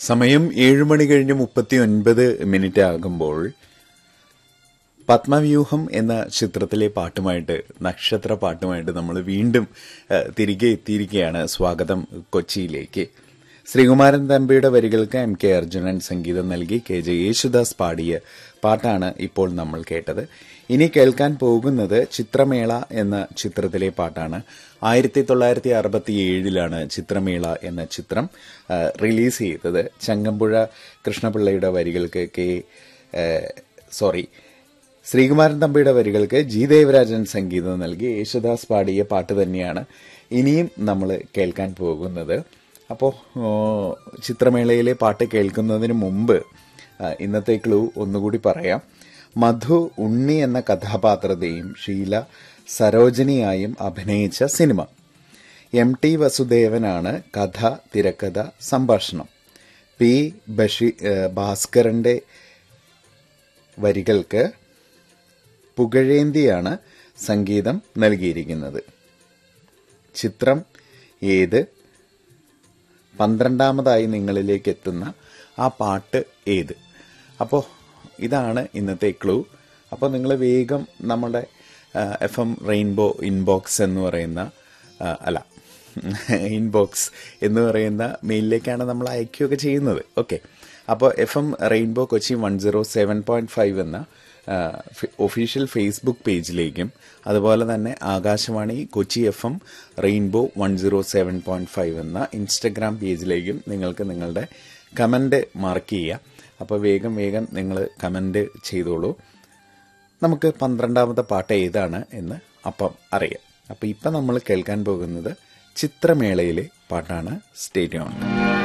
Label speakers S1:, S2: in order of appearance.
S1: സമയം ഏഴ് മണി കഴിഞ്ഞ് മുപ്പത്തി ഒൻപത് മിനിറ്റ് ആകുമ്പോൾ പത്മവ്യൂഹം എന്ന ചിത്രത്തിലെ പാട്ടുമായിട്ട് നക്ഷത്ര പാട്ടുമായിട്ട് നമ്മൾ വീണ്ടും ഏഹ്, തിരികെ എത്തിയിരിക്കുകയാണ് സ്വാഗതം കൊച്ചിയിലേക്ക് ശ്രീകുമാരൻ തമ്പിയുടെ വരികൾക്ക് എം കെ അർജുനൻ സംഗീതം നൽകി കെ ജെ യേശുദാസ് പാടിയ പാട്ടാണ് ഇപ്പോൾ നമ്മൾ കേട്ടത് ഇനി കേൾക്കാൻ പോകുന്നത് ചിത്രമേള എന്ന ചിത്രത്തിലെ പാട്ടാണ് ആയിരത്തി തൊള്ളായിരത്തി അറുപത്തി ഏഴിലാണ് ചിത്രമേള എന്ന ചിത്രം ആ, റിലീസ് ചെയ്തത് ചങ്ങമ്പുഴ കൃഷ്ണപിള്ളയുടെ വരികൾക്ക് കെ ഏഹ്, സോറി ശ്രീകുമാരൻ തമ്പിയുടെ വരികൾക്ക് ജി ദേവരാജൻ സംഗീതം നൽകി യേശുദാസ് പാടിയ പാട്ട് തന്നെയാണ് ഇനിയും നമ്മൾ കേൾക്കാൻ പോകുന്നത് അപ്പോൾ ചിത്രമേളയിലെ പാട്ട് കേൾക്കുന്നതിന് മുമ്പ് ആ, ഇന്നത്തെ ക്ലൂ ഒന്നുകൂടി പറയാം മധു ഉണ്ണി എന്ന കഥാപാത്രത്തെയും ഷീല സരോജിനിയായും അഭിനയിച്ച സിനിമ എം ടി വസുദേവനാണ് കഥ തിരക്കഥ സംഭാഷണം പി ബഷി ഏഹ്, ഭാസ്കരന്റെ വരികൾക്ക് പുകഴേന്തിയാണ് സംഗീതം നൽകിയിരിക്കുന്നത് ചിത്രം ഏത് പന്ത്രണ്ടാമതായി നിങ്ങളിലേക്ക് എത്തുന്ന ആ പാട്ട് ഏത് അപ്പോൾ ഇതാണ് ഇന്നത്തെ ക്ലൂ അപ്പോൾ നിങ്ങൾ വേഗം നമ്മുടെ എഫ് എം റെയിൻബോ ഇൻബോക്സ് എന്ന് പറയുന്ന ആ, അല്ല ഇൻബോക്സ് എന്ന് പറയുന്ന മെയിലിലേക്കാണ് നമ്മൾ അയക്കുകയൊക്കെ ചെയ്യുന്നത് ഓക്കെ അപ്പോൾ F M rainbow Kochi one zero seven point five എന്ന ഒഫീഷ്യൽ ഫേസ്ബുക്ക് പേജിലേക്കും അതുപോലെ തന്നെ Akashvani Kochi F M rainbow one zero seven point five എന്ന ഇൻസ്റ്റഗ്രാം പേജിലേക്കും നിങ്ങൾക്ക് നിങ്ങളുടെ കമൻറ്റ് മാർക്ക് ചെയ്യാം അപ്പോൾ വേഗം വേഗം നിങ്ങൾ കമൻറ്റ് ചെയ്തോളൂ നമുക്ക് പന്ത്രണ്ടാമത്തെ പാട്ട് ഏതാണ് എന്ന് അപ്പം അറിയാം അപ്പോൾ ഇപ്പം നമ്മൾ കേൾക്കാൻ പോകുന്നത് ചിത്രമേളയിലെ പാട്ടാണ് സ്റ്റേഡിയം